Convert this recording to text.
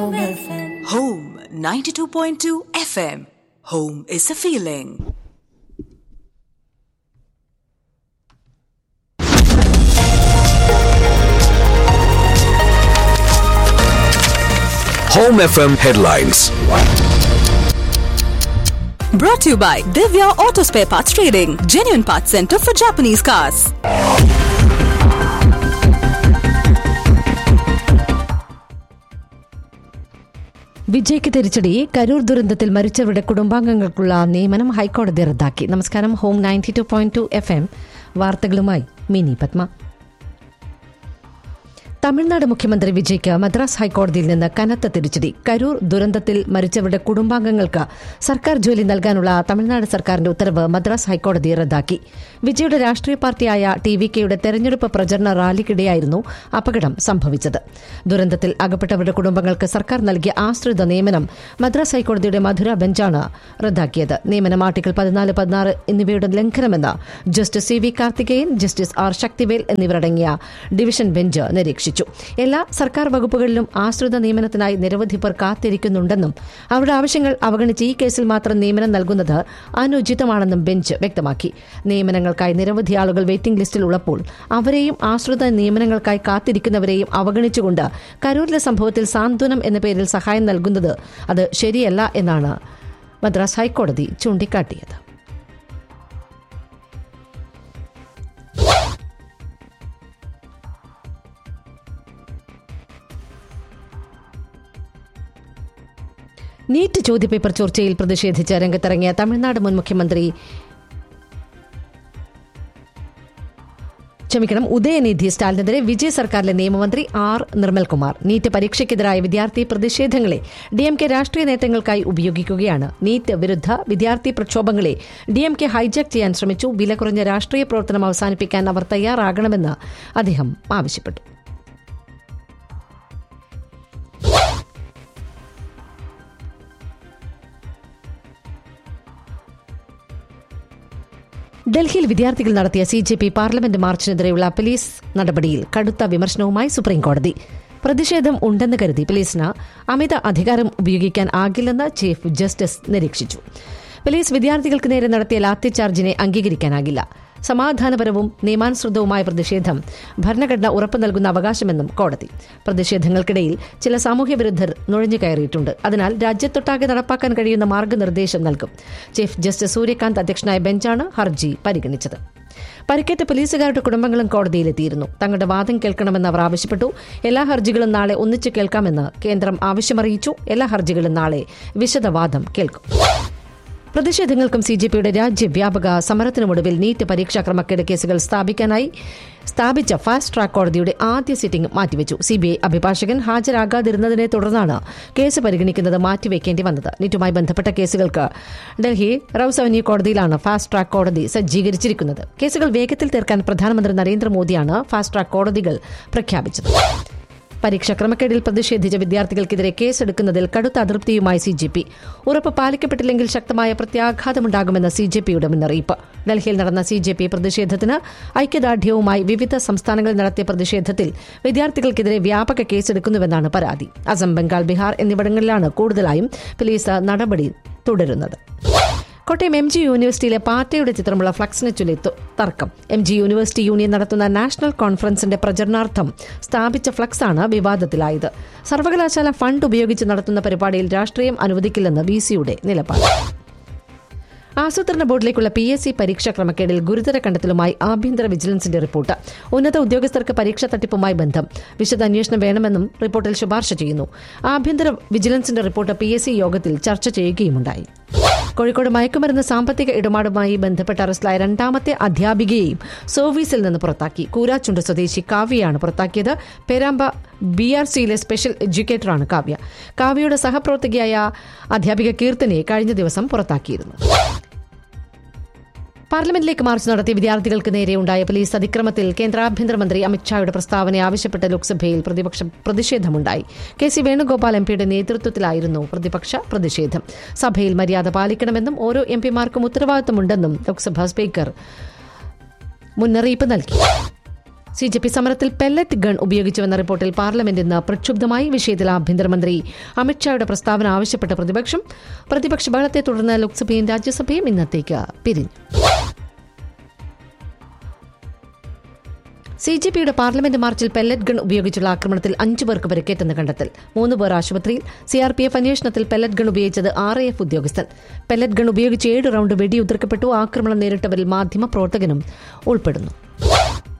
Home 92.2 FM. Home is a feeling. Home FM headlines. Brought to you by Divya Auto Spare Parts Trading, genuine parts center for Japanese cars. വിജയ്ക്ക് തിരിച്ചടി കരൂർ ദുരന്തത്തിൽ മരിച്ചവരുടെ കുടുംബാംഗങ്ങൾക്കുള്ള നിയമനം ഹൈക്കോടതി റദ്ദാക്കി നമസ്കാരം Home ninety two point two F M വാർത്തകളുമായി മിനി പത്മ തമിഴ്നാട് മുഖ്യമന്ത്രി വിജയ്ക്ക് മദ്രാസ് ഹൈക്കോടതിയിൽ നിന്ന് കനത്ത തിരിച്ചടി കരൂർ ദുരന്തത്തിൽ മരിച്ചവരുടെ കുടുംബാംഗങ്ങൾക്ക് സർക്കാർ ജോലി നൽകാനുള്ള തമിഴ്നാട് സർക്കാരിന്റെ ഉത്തരവ് മദ്രാസ് ഹൈക്കോടതി റദ്ദാക്കി വിജയുടെ രാഷ്ട്രീയ പാർട്ടിയായ ടി വി കെയുടെ തെരഞ്ഞെടുപ്പ് പ്രചരണ റാലിക്കിടെയായിരുന്നു അപകടം സംഭവിച്ചത് ദുരന്തത്തിൽ അകപ്പെട്ടവരുടെ കുടുംബങ്ങൾക്ക് സർക്കാർ നൽകിയ ആശ്രിത നിയമനം മദ്രാസ് ഹൈക്കോടതിയുടെ മധുര ബെഞ്ചാണ് റദ്ദാക്കിയത് നിയമനം ആർട്ടിക്കിൾ പതിനാല് പതിനാറ് എന്നിവയുടെ ലംഘനമെന്ന് justice C V Karthikeyan justice R Sakthivel എന്നിവരടങ്ങിയ ഡിവിഷൻ ബെഞ്ച് നിരീക്ഷിച്ചു എല്ലാ സർക്കാർ വകുപ്പുകളിലും ആശ്രിത നിയമനത്തിനായി നിരവധി പേർ കാത്തിരിക്കുന്നുണ്ടെന്നും അവരുടെ ആവശ്യങ്ങൾ അവഗണിച്ച് ഈ കേസിൽ മാത്രം നിയമനം നൽകുന്നത് അനുചിതമാണെന്നും ബെഞ്ച് വ്യക്തമാക്കി നിയമനങ്ങൾക്കായി നിരവധി ആളുകൾ വെയിറ്റിംഗ് ലിസ്റ്റിൽ ഉള്ളപ്പോൾ അവരെയും ആശ്രിത നിയമനങ്ങൾക്കായി കാത്തിരിക്കുന്നവരെയും അവഗണിച്ചുകൊണ്ട് കരൂരിലെ സംഭവത്തിൽ സാന്ത്വനം എന്ന പേരിൽ സഹായം നൽകുന്നത് അത് ശരിയല്ല എന്നാണ് മദ്രാസ് ഹൈക്കോടതി ചൂണ്ടിക്കാട്ടിയത് നീറ്റ് ചോദ്യപേപ്പർ ചോർച്ചയിൽ പ്രതിഷേധിച്ച് രംഗത്തിറങ്ങിയ തമിഴ്നാട് മുൻ മുഖ്യമന്ത്രി ക്ഷമിക്കണം ഉദയനിധി സ്റ്റാലിനെതിരെ വിജയ് സർക്കാരിലെ നിയമമന്ത്രി ആർ നിർമ്മൽകുമാർ നീറ്റ് പരീക്ഷയ്ക്കെതിരായ വിദ്യാർത്ഥി പ്രതിഷേധങ്ങളെ ഡി എം കെ രാഷ്ട്രീയ നേട്ടങ്ങൾക്കായി ഉപയോഗിക്കുകയാണ് നീറ്റ് വിരുദ്ധ വിദ്യാർത്ഥി പ്രക്ഷോഭങ്ങളെ ഡി എം കെ ഹൈജാക്ക് ചെയ്യാൻ ശ്രമിച്ചു വില കുറഞ്ഞ രാഷ്ട്രീയ പ്രവർത്തനം അവസാനിപ്പിക്കാൻ അവർ തയ്യാറാകണമെന്ന് അദ്ദേഹം ആവശ്യപ്പെട്ടു ഡൽഹിയിൽ വിദ്യാർത്ഥികൾ നടത്തിയ സി ജെ പി പാർലമെന്റ് മാർച്ചിനെതിരെയുള്ള പോലീസ് നടപടിയിൽ കടുത്ത വിമർശനവുമായി സുപ്രീംകോടതി പ്രതിഷേധം ഉണ്ടെന്ന് കരുതി പോലീസിന് അമിത അധികാരം ഉപയോഗിക്കാൻ ആകില്ലെന്ന് ചീഫ് ജസ്റ്റിസ് നിരീക്ഷിച്ചു പോലീസ് വിദ്യാർത്ഥികൾക്ക് നേരെ നടത്തിയ ലാത്തിചാർജിനെ അംഗീകരിക്കാനാകില്ല സമാധാനപരവും നിയമാനുസൃതവുമായ പ്രതിഷേധം ഭരണഘടന ഉറപ്പു നൽകുന്ന അവകാശമെന്നും കോടതി പ്രതിഷേധങ്ങൾക്കിടയിൽ ചില സാമൂഹ്യ വിരുദ്ധർ നുഴഞ്ഞു കയറിയിട്ടുണ്ട് അതിനാൽ രാജ്യത്തൊട്ടാകെ നടപ്പാക്കാൻ കഴിയുന്ന മാർഗനിർദ്ദേശം നൽകും ചീഫ് ജസ്റ്റിസ് സൂര്യകാന്ത് അധ്യക്ഷനായ ബെഞ്ചാണ് ഹർജി പരിഗണിച്ചത് പരിക്കേറ്റ പോലീസുകാരുടെ കുടുംബങ്ങളും കോടതിയിലെത്തിയിരുന്നു തങ്ങളുടെ വാദം കേൾക്കണമെന്ന് അവർ ആവശ്യപ്പെട്ടു എല്ലാ ഹർജികളും നാളെ ഒന്നിച്ചു കേൾക്കാമെന്ന് കേന്ദ്രം ആവശ്യമറിയിച്ചു എല്ലാ ഹർജികളും നാളെ വിശദവാദം കേൾക്കും പ്രതിഷേധങ്ങൾക്കും സി ജെ പിയുടെ രാജ്യവ്യാപക സമരത്തിനുമൊടുവിൽ നീറ്റ് പരീക്ഷാ ക്രമക്കേട് കേസുകൾ സ്ഥാപിക്കാനായി സ്ഥാപിച്ച ഫാസ്റ്റ് ട്രാക്ക് കോടതിയുടെ ആദ്യ സിറ്റിംഗ് മാറ്റിവെച്ചു സിബിഐ അഭിഭാഷകൻ ഹാജരാകാതിരുന്നതിനെ തുടർന്നാണ് കേസ് പരിഗണിക്കുന്നത് മാറ്റിവെക്കേണ്ടി വന്നത് നീറ്റുമായി ബന്ധപ്പെട്ട കേസുകൾക്ക് ഡൽഹി റൌസ് അവന്യൂ കോടതിയിലാണ് ഫാസ്റ്റ് ട്രാക്ക് കോടതി സജ്ജീകരിച്ചിരിക്കുന്നത് കേസുകൾ വേഗത്തിൽ തീർക്കാൻ പ്രധാനമന്ത്രി നരേന്ദ്രമോദിയാണ് ഫാസ്റ്റ് ട്രാക്ക് കോടതികൾ പ്രഖ്യാപിച്ചത് പരീക്ഷ ക്രമക്കേടിൽ പ്രതിഷേധിച്ച വിദ്യാർത്ഥികൾക്കെതിരെ കേസെടുക്കുന്നതിൽ കടുത്ത അതൃപ്തിയുമായി സി ജെ പി ഉറപ്പ് പാലിക്കപ്പെട്ടില്ലെങ്കിൽ ശക്തമായ പ്രത്യാഘാതമുണ്ടാകുമെന്ന് സി ജെ പിയുടെ മുന്നറിയിപ്പ് ഡൽഹിയിൽ നടന്ന സി ജെ പി പ്രതിഷേധത്തിന് ഐക്യദാർഢ്യവുമായി വിവിധ സംസ്ഥാനങ്ങളിൽ നടത്തിയ പ്രതിഷേധത്തിൽ വിദ്യാർത്ഥികൾക്കെതിരെ വ്യാപക കേസെടുക്കുന്നുവെന്നാണ് പരാതി അസം ബംഗാൾ ബീഹാർ എന്നിവിടങ്ങളിലാണ് കൂടുതലായും പോലീസ് നടപടി തുടരുന്നത് കോട്ടയം എം ജി യൂണിവേഴ്സിറ്റിയിലെ പാർട്ടിയുടെ ചിത്രമുള്ള ഫ്ലക്സിനെ ചൊല്ലി തു- തർക്കം എം ജി യൂണിവേഴ്സിറ്റി യൂണിയൻ നടത്തുന്ന നാഷണൽ കോൺഫറൻസിന്റെ പ്രചരണാർത്ഥം സ്ഥാപിച്ച ഫ്ലക്സാണ് വിവാദത്തിലായത് സർവകലാശാല ഫണ്ട് ഉപയോഗിച്ച് നടത്തുന്ന പരിപാടിയിൽ രാഷ്ട്രീയം അനുവദിക്കില്ലെന്ന് വി സിയുടെ നിലപാട് ആസൂത്രണ ബോർഡിലേക്കുള്ള പി എസ് സി പരീക്ഷാ ക്രമക്കേടിൽ ഗുരുതര കണ്ടെത്തലുമായി ആഭ്യന്തര വിജിലൻസിന്റെ റിപ്പോർട്ട് ഉന്നത ഉദ്യോഗസ്ഥർക്ക് പരീക്ഷാ തട്ടിപ്പുമായി ബന്ധം വിശദ അന്വേഷണം വേണമെന്നും റിപ്പോർട്ടിൽ ശുപാർശ ചെയ്യുന്നു ആഭ്യന്തര വിജിലൻസിന്റെ റിപ്പോർട്ട് പി എസ് സി യോഗത്തിൽ ചർച്ച ചെയ്യുകയുമുണ്ടായി കോഴിക്കോട് മയക്കുമരുന്ന് സാമ്പത്തിക ഇടപാടുമായി ബന്ധപ്പെട്ട് അറസ്റ്റിലായ രണ്ടാമത്തെ അധ്യാപികയെയും സർവീസിൽ നിന്ന് പുറത്താക്കി കൂരാച്ചുണ്ട് സ്വദേശി കാവ്യയാണ് പുറത്താക്കിയത് പേരാമ്പ ബി ആർ സിയിലെ സ്പെഷ്യൽ എഡ്യൂക്കേറ്ററാണ് കാവ്യ കാവ്യയുടെ സഹപ്രവർത്തകയായ അധ്യാപിക കീർത്തനയെ കഴിഞ്ഞ ദിവസം പുറത്താക്കിയിരുന്നു പാർലമെന്റിലേക്ക് മാർച്ച് നടത്തിയ വിദ്യാർത്ഥികൾക്ക് നേരെയുണ്ടായ പോലീസ് അതിക്രമത്തിൽ കേന്ദ്ര ആഭ്യന്തരമന്ത്രി അമിത്ഷായുടെ പ്രസ്താവന ആവശ്യപ്പെട്ട് ലോക്സഭയിൽ പ്രതിപക്ഷ പ്രതിഷേധമുണ്ടായി കെ സി വേണുഗോപാൽ എം പിയുടെ നേതൃത്വത്തിലായിരുന്നു പ്രതിപക്ഷ പ്രതിഷേധം സഭയിൽ മര്യാദ പാലിക്കണമെന്നും ഓരോ എം പിമാർക്കും ഉത്തരവാദിത്തമുണ്ടെന്നും ലോക്സഭാ സ്പീക്കർ മുന്നറിയിപ്പ് നൽകി സി ജെ പി സമരത്തിൽ പെല്ലറ്റ് ഗൺ ഉപയോഗിച്ചുവെന്ന റിപ്പോർട്ടിൽ പാർലമെന്റ് ഇന്ന് പ്രക്ഷുബ്ധമായി വിഷയത്തിൽ ആഭ്യന്തരമന്ത്രി അമിത്ഷായുടെ പ്രസ്താവന ആവശ്യപ്പെട്ട പ്രതിപക്ഷം പ്രതിപക്ഷ ബഹളത്തെ തുടർന്ന് ലോക്സഭയും രാജ്യസഭയും ഇന്നത്തേക്ക് പിരിഞ്ഞു സി ജെ പിയുടെ പാർലമെന്റ് മാർച്ചിൽ പെല്ലറ്റ് ഗൺ ഉപയോഗിച്ചുള്ള ആക്രമണത്തിൽ അഞ്ചു പേർക്ക് പരിക്കേറ്റെന്ന് കണ്ടെത്തൽ മൂന്ന് പേർ ആശുപത്രിയിൽ സി ആർ പി എഫ് അന്വേഷണത്തിൽ പെല്ലറ്റ് ഗൺ ഉപയോഗിച്ചത് ആർ എ എഫ് ഉദ്യോഗസ്ഥൻ പെല്ലറ്റ് ഗൺ ഉപയോഗിച്ച് ഏഴ് റൌണ്ട് വെടിയുതിർക്കപ്പെട്ടു ആക്രമണം നേരിട്ടവരിൽ മാധ്യമ പ്രവർത്തകനും ഉൾപ്പെടുന്നു